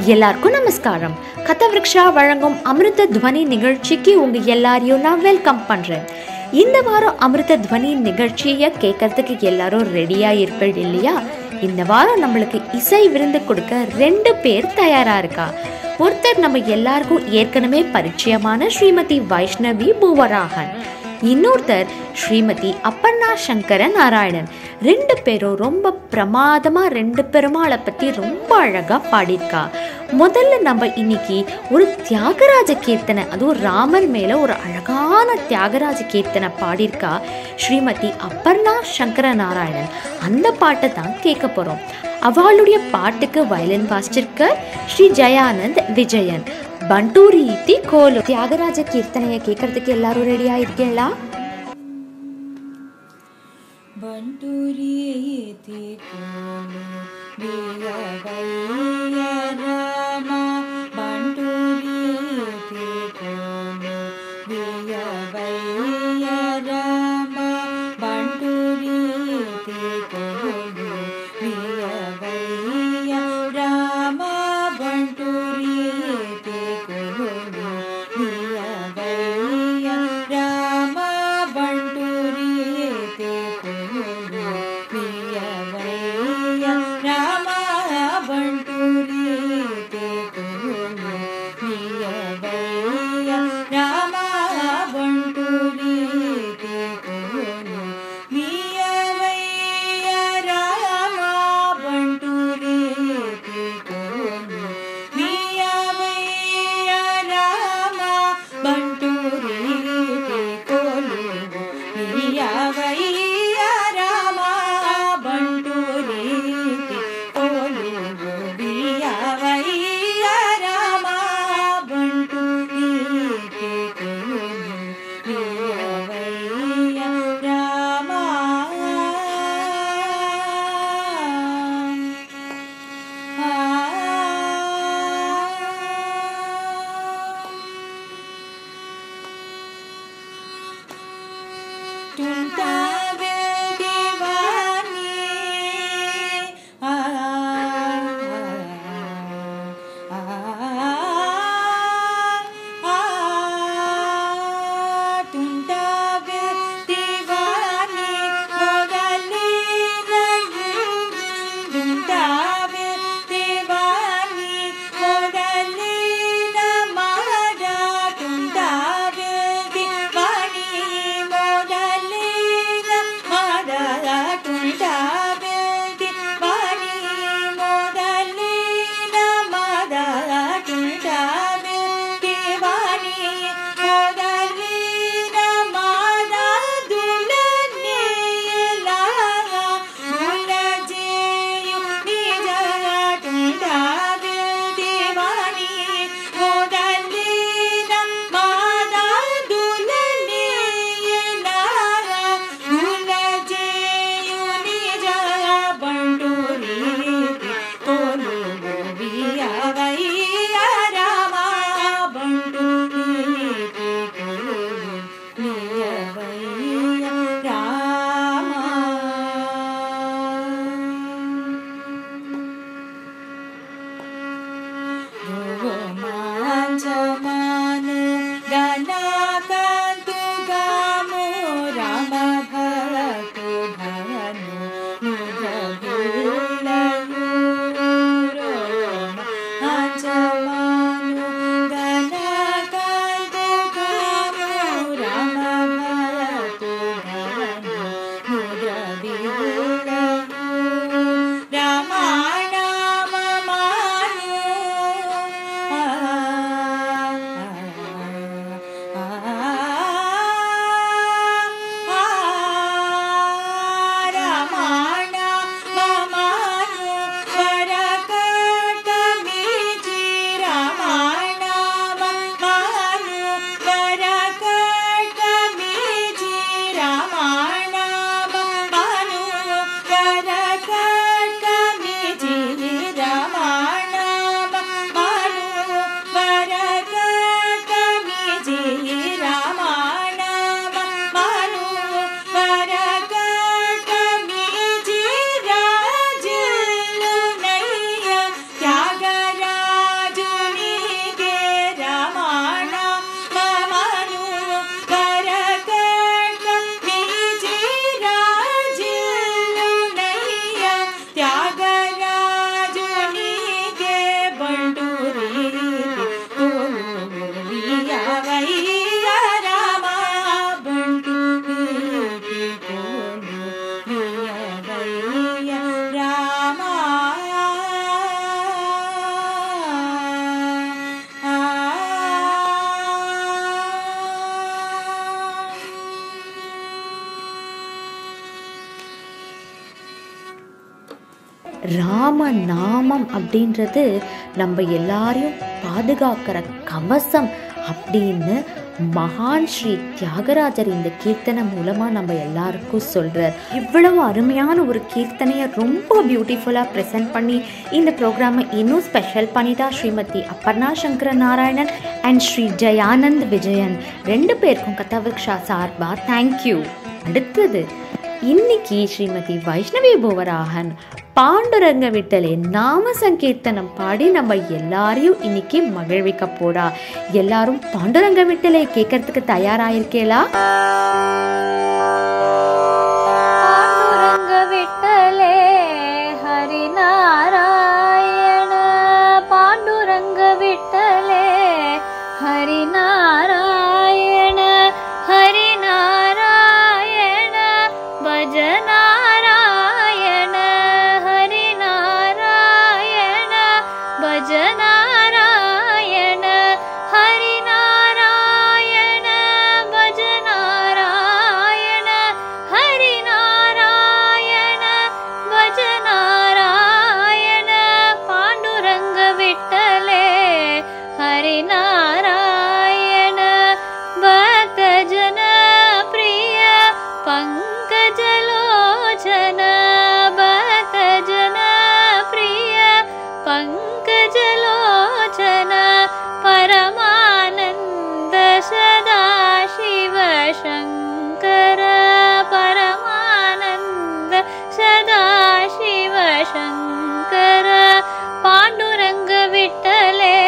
எல்லாருக்கும் நமஸ்காரம் கதவிருக்ஷா வழங்கும் அமிர்த துவனி நிகழ்ச்சிக்கு உங்க எல்லாரையும் நான் வெல்கம் பண்றேன் இந்த வாரம் அமிர்த துவனி நிகழ்ச்சியை கேட்கறதுக்கு எல்லாரும் ரெடியா இருப்பீங்க இல்லையா இந்த வாரம் நம்மளுக்கு இசை விருந்து கொடுக்க ரெண்டு பேர் தயாரா இருக்கா ஒருத்தர் நம்ம எல்லாருக்கும் ஏற்கனவே பரிச்சயமான ஸ்ரீமதி வைஷ்ணவி பூவராகன் இன்னொருத்தர் ஸ்ரீமதி அப்பண்ணா சங்கர நாராயணன் ரெண்டு பேரும் ரொம்ப பிரமாதமா ரெண்டு பெருமாளை பத்தி ரொம்ப அழகா பாடியிருக்கா முதல்ல நம்ம இன்னைக்கு ஒரு தியாகராஜ கீர்த்தனை அதுவும் ராமர் மேல ஒரு அழகான தியாகராஜ கீர்த்தனை பாடியிருக்கா ஸ்ரீமதி அப்பர்ணா சங்கர நாராயணன் அந்த பாட்டை தான் கேட்க போறோம் அவளுடைய பாட்டுக்கு வயலின் வாசிச்சிருக்க ஸ்ரீ ஜெயானந்த் விஜயன் பண்டூரி இத்தி கோலு தியாகராஜ கீர்த்தனையை கேட்கறதுக்கு எல்லாரும் ரெடியா இருக்கீங்களா ಬಂಟೂರಿಯೇತಿ ಕೋಲು ವೀರವಯ್ಯ ರಾಮ ಬಂಟೂರಿಯೇತಿ ಕೋಲು ವೀರವಯ್ಯ ರಾಮ ಬಂಟೂರಿಯೇತಿ ಕೋಲು ವೀರವಯ್ಯ ರಾಮ ಬಂಟೂರಿಯೇತಿ ಕೋಲು ವೀರವಯ್ಯ ರಾಮ ಬಂಟೂರಿಯೇತಿ ಕೋಲು ವೀರವಯ್ಯ ರಾಮ ಬಂಟೂರಿಯೇತಿ ಕೋಲು ವೀರವಯ್ಯ ರಾಮ ಬಂಟೂರಿಯೇತಿ ಕೋಲು ವೀರವಯ್ಯ ರಾಮ ಬಂಟೂರಿಯೇತಿ ಕೋಲು ವೀರವಯ್ಯ ರಾಮ ಬಂಟೂರಿಯೇತಿ ಕೋಲು ವೀರವಯ್ಯ ರಾಮ ಬಂಟೂರಿಯೇತಿ ಕೋಲು ವೀರವಯ್ಯ ರಾಮ ಬಂಟೂರಿಯೇತಿ ಕೋಲು ವೀರವಯ್ಯ ರಾಮ टूटा दीवानी आ आ आ टूटा दीवानी मोगली टूटा दीवानी मोगली मारा टूटा दीवानी मोगली मारा टूटा दीवानी मोगली मारा टूटा दीवानी मोगली मारा दुल्हने लागा दुल्हजेयु निजरा टूटा दीवानी मोगली मारा दुल्हने लागा दुल्हजेयु निजरा बंडूरी तोलू गोबिया वैया रामा बंडूरी तोलू गोबिया वैया रामा मांजमानु गणाकान्तु गामो राम भरतु भरनु मुद्रविलयु मांजमानु गणाकान्तु गामो राम भरतु भरनु मुद्रविलयु रामाणाममानु रामाणाममानु वरकटमीचि रामाणाममानु वरकटमीचि रामाणाममानु वरकटमीचि रामाणाममानु वरकटमीचि रामाणाममानु वरकटमीचि ராம நாமம் அப்படின்றது நம்ம எல்லாரையும் பாதுகாக்கிற கவசம் அப்படின்னு மகான் ஸ்ரீ தியாகராஜர் இந்த கீர்த்தனை மூலமாக நம்ம எல்லாருக்கும் சொல்கிறார் இவ்வளவு அருமையான ஒரு கீர்த்தனையை ரொம்ப பியூட்டிஃபுல்லாக ப்ரெசென்ட் பண்ணி இந்த ப்ரோக்ராமை இன்னும் ஸ்பெஷல் பண்ணிட்டா ஸ்ரீமதி அப்பர்ணா சங்கர நாராயணன் அண்ட் ஸ்ரீ ஜெயானந்த் விஜயன் ரெண்டு பேருக்கும் கதாவிக்ஷா சார்பா தேங்க்யூ அடுத்தது இன்னைக்கு ஸ்ரீமதி வைஷ்ணவி புவராகன் பாண்டுரங்க விட்டலே நாம சங்கீர்த்தனம் பாடி நம்ம எல்லாரையும் இன்னைக்கு மகிழ்விக்க போறா எல்லாரும் பாண்டுரங்க விட்டலை கேட்கறதுக்கு தயாராயிருக்கேளா पांडुरंग विठ्ठले हरिनारायण पांडुरंग विठ्ठले हरिनारायण हरिनारायण भजनारायण हरिनारायण भजनारायण हरिनारायण भजनारायण हरिनारायण भजनारायण पाण्डुरङ्ग विठ्ठले हरिनारायण भक्तजन प्रिय पङ्कजलोचन भक्तजन प्रिय पङ्कजलोचन परमानन्द सदा शिव शङ्कर परमानन्द सदा शिव शङ्कर पाण्डुरङ्ग विठ्ठले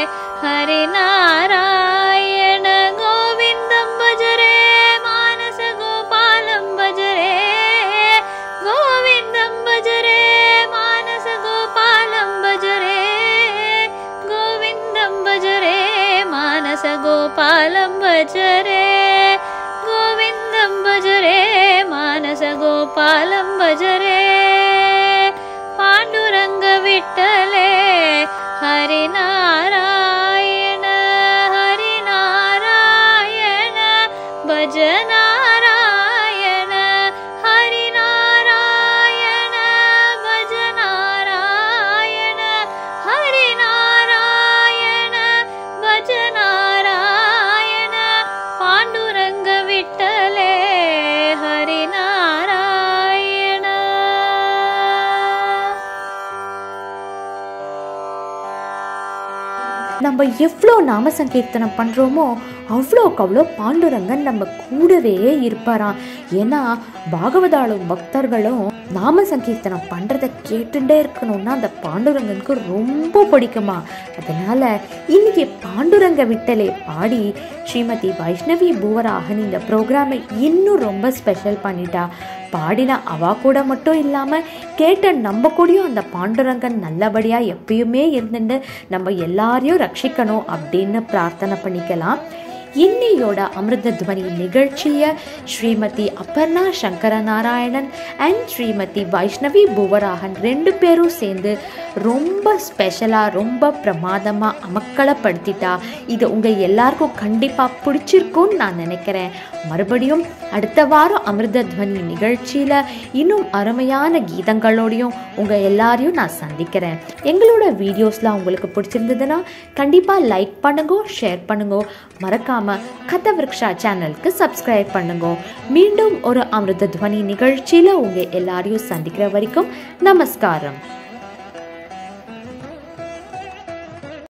हरिनारायण गोविन्दं भजरे मानस गोपालं भजरे गोविन्दं भजरे मानस गोपालं भजरे गोविन्दं भजरे मानस गोपालं भजरे गोविन्दं भजरे मानस गोपालं भजरे पाण्डुरङ्ग विठ्ठले हरिनारायण हरिनारायण भजनारायण हरिनारायण भजनारायण हरिनारायण भजनारायण पाण्डुरङ्ग विठ्ठले हरिनारायण நம்ம எவ்வளோ நாம சங்கீர்த்தனம் பண்ணுறோமோ அவ்வளோக்கு அவ்வளோ பாண்டுரங்கன் நம்ம கூடவே இருப்பாராம் ஏன்னா பாகவதாளும் பக்தர்களும் நாம சங்கீர்த்தனம் பண்ணுறத கேட்டுட்டே இருக்கணும்னா அந்த பாண்டுரங்கனுக்கு ரொம்ப பிடிக்குமா அதனால இன்னைக்கு பாண்டுரங்க விட்டலை பாடி ஸ்ரீமதி வைஷ்ணவி பூவராகன் இந்த ப்ரோக்ராமை இன்னும் ரொம்ப ஸ்பெஷல் பண்ணிட்டா பாடின அவா கூட மட்டும் இல்லாமல் கேட்ட நம்ம கூடயும் அந்த பாண்டுரங்கன் நல்லபடியாக எப்பயுமே இருந்துட்டு நம்ம எல்லாரையும் ரட்சிக்கணும் அப்படின்னு பிரார்த்தனை பண்ணிக்கலாம் இன்னையோட அமிர்த துவனி நிகழ்ச்சியை ஸ்ரீமதி அப்பர்ணா சங்கர நாராயணன் அண்ட் ஸ்ரீமதி வைஷ்ணவி புவராகன் ரெண்டு பேரும் சேர்ந்து ரொம்ப ஸ்பெஷலாக ரொம்ப பிரமாதமாக அமக்களப்படுத்திட்டா இது உங்கள் எல்லாருக்கும் கண்டிப்பாக பிடிச்சிருக்கும்னு நான் நினைக்கிறேன் மறுபடியும் அடுத்த வாரம் அமிர்த துவனி நிகழ்ச்சியில் இன்னும் அருமையான கீதங்களோடையும் உங்கள் எல்லாரையும் நான் சந்திக்கிறேன் எங்களோட வீடியோஸ்லாம் உங்களுக்கு பிடிச்சிருந்ததுன்னா கண்டிப்பாக லைக் பண்ணுங்க ஷேர் பண்ணுங்க மறக்காமல் கத விருக்ஷா சேனலுக்கு சப்ஸ்கிரைப் பண்ணுங்க மீண்டும் ஒரு அமிர்த துவனி நிகழ்ச்சியில் உங்கள் எல்லாரையும் சந்திக்கிற வரைக்கும் நமஸ்காரம்